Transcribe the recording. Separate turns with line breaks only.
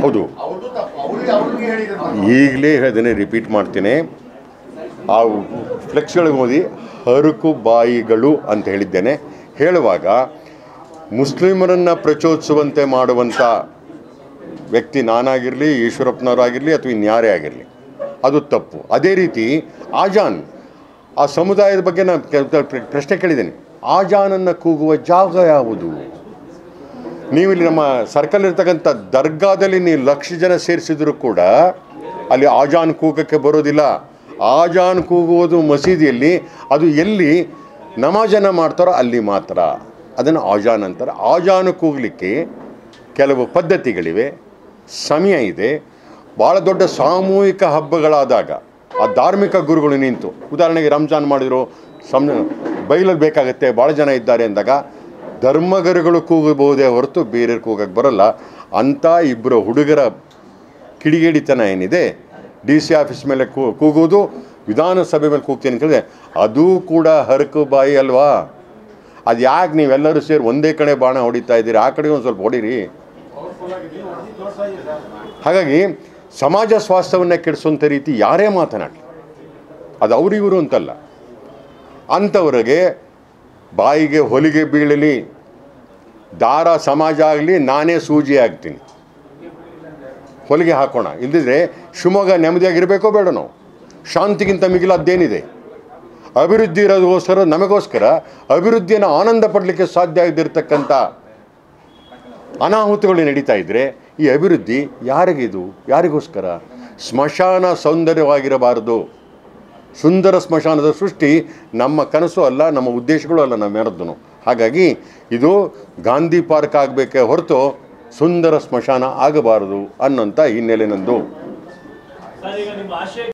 ಹೌದು
ಅವ್ರದ್ದು ತಪ್ಪು ಅವ್ರಿಗೆ ಅವ್ರಿಗೆ ಹೇಳಿದ್ರು
ಈಗಲೇ ಅದನ್ನೇ ರಿಪೀಟ್ ಮಾಡ್ತೀನಿ ಆ ಫ್ಲೆಕ್ಸ್ಗಳಿಗೆ ಓದಿ ಹರುಕು ಬಾಯಿಗಳು ಅಂತ ಹೇಳಿದ್ದೇನೆ ಹೇಳುವಾಗ ಮುಸ್ಲಿಮರನ್ನು ಪ್ರಚೋದಿಸುವಂತೆ ಮಾಡುವಂಥ ವ್ಯಕ್ತಿ ನಾನಾಗಿರಲಿ ಈಶ್ವರಪ್ಪನವರಾಗಿರಲಿ ಅಥವಾ ಇನ್ಯಾರೇ ಆಗಿರಲಿ ಅದು ತಪ್ಪು ಅದೇ ರೀತಿ ಆಜಾನ್ ಆ ಸಮುದಾಯದ ಬಗ್ಗೆ ನಾನು ಕೆಲ- ಪ್ರಶ್ನೆ ಕೇಳಿದ್ದೇನೆ ಆಜಾನನ್ನು ಕೂಗುವ ಜಾಗ ಯಾವುದು ನೀವು ಇಲ್ಲಿ ನಮ್ಮ ಸರ್ಕಲ್ ಇರ್ತಕ್ಕಂಥ ದರ್ಗಾದಲ್ಲಿ ನೀವು ಲಕ್ಷ ಜನ ಸೇರಿಸಿದ್ರು ಕೂಡ ಅಲ್ಲಿ ಆಜಾನ್ ಕೂಗಕ್ಕೆ ಬರೋದಿಲ್ಲ ಆಜಾನ್ ಕೂಗುವುದು ಮಸೀದಿಯಲ್ಲಿ ಅದು ಎಲ್ಲಿ ನಮಾಜನ್ನು ಮಾಡ್ತಾರೋ ಅಲ್ಲಿ ಮಾತ್ರ ಅದನ್ನು ಆಜಾನ್ ಅಂತಾರೆ ಆಜಾನು ಕೂಗಲಿಕ್ಕೆ ಕೆಲವು ಪದ್ಧತಿಗಳಿವೆ ಸಮಯ ಇದೆ ಭಾಳ ದೊಡ್ಡ ಸಾಮೂಹಿಕ ಹಬ್ಬಗಳಾದಾಗ ಆ ಧಾರ್ಮಿಕ ಗುರುಗಳು ನಿಂತು ಉದಾಹರಣೆಗೆ ರಂಜಾನ್ ಮಾಡಿದ್ರು ಸಮ್ ಬೈಲಲ್ಲಿ ಬೇಕಾಗತ್ತೆ ಭಾಳ ಜನ ಇದ್ದಾರೆ ಅಂದಾಗ ಧರ್ಮಗುರುಗಳು ಕೂಗಬಹುದೇ ಹೊರತು ಬೇರೆ ಕೂಗಕ್ಕೆ ಬರಲ್ಲ ಅಂಥ ಇಬ್ಬರು ಹುಡುಗರ ಕಿಡಿಗೇಡಿತನ ಏನಿದೆ ಡಿ ಸಿ ಆಫೀಸ್ ಮೇಲೆ ಕೂ ಕೂಗುವುದು ವಿಧಾನಸಭೆ ಮೇಲೆ ಕೂಗ್ತೀನಿ ಅಂತ ಹೇಳಿದ್ರೆ ಅದು ಕೂಡ ಹರಕು ಬಾಯಿ ಅಲ್ವಾ ಅದು ಯಾಕೆ ನೀವೆಲ್ಲರೂ ಸೇರಿ ಒಂದೇ ಕಡೆ ಬಾಣ ಹೊಡಿತಾ ಇದ್ದೀರಿ ಆ ಕಡೆ ಒಂದು ಸ್ವಲ್ಪ ಹೊಡೀರಿ ಹಾಗಾಗಿ ಸಮಾಜ ಸ್ವಾಸ್ಥ್ಯವನ್ನು ಕೆಡಿಸುವಂಥ ರೀತಿ ಯಾರೇ ಮಾತನಾಡಲಿ ಅದು ಅವರಿವರು ಅಂತಲ್ಲ ಅಂಥವ್ರಿಗೆ ಬಾಯಿಗೆ ಹೊಲಿಗೆ ಬೀಳಲಿ ದಾರ ಸಮಾಜ ಆಗಲಿ ನಾನೇ ಸೂಜಿ ಆಗ್ತೀನಿ ಹೊಲಿಗೆ ಹಾಕೋಣ ಇಲ್ದಿದ್ರೆ ಶಿವಮೊಗ್ಗ ನೆಮ್ಮದಿಯಾಗಿರಬೇಕೋ ಬೇಡ ನಾವು ಶಾಂತಿಗಿಂತ ಮಿಗಿಲಾದ್ದೇನಿದೆ ಅಭಿವೃದ್ಧಿ ಇರೋದಕ್ಕೋಸ್ಕರ ನಮಗೋಸ್ಕರ ಅಭಿವೃದ್ಧಿಯನ್ನು ಆನಂದ ಪಡಲಿಕ್ಕೆ ಸಾಧ್ಯ ಆಗದಿರ್ತಕ್ಕಂಥ ಅನಾಹುತಗಳು ನಡೀತಾ ಇದ್ದರೆ ಈ ಅಭಿವೃದ್ಧಿ ಯಾರಿಗಿದು ಯಾರಿಗೋಸ್ಕರ ಸ್ಮಶಾನ ಸೌಂದರ್ಯವಾಗಿರಬಾರದು ಸುಂದರ ಸ್ಮಶಾನದ ಸೃಷ್ಟಿ ನಮ್ಮ ಕನಸು ಅಲ್ಲ ನಮ್ಮ ಉದ್ದೇಶಗಳು ಅಲ್ಲ ನಮ್ಮೆರದ್ದು ಹಾಗಾಗಿ ಇದು ಗಾಂಧಿ ಪಾರ್ಕ್ ಆಗಬೇಕೇ ಹೊರತು ಸುಂದರ ಸ್ಮಶಾನ ಆಗಬಾರದು ಅನ್ನೋಂಥ ಹಿನ್ನೆಲೆ ನಂದು
ಸರ್ ಈಗ ನಿಮ್ಮ ಆಶಯ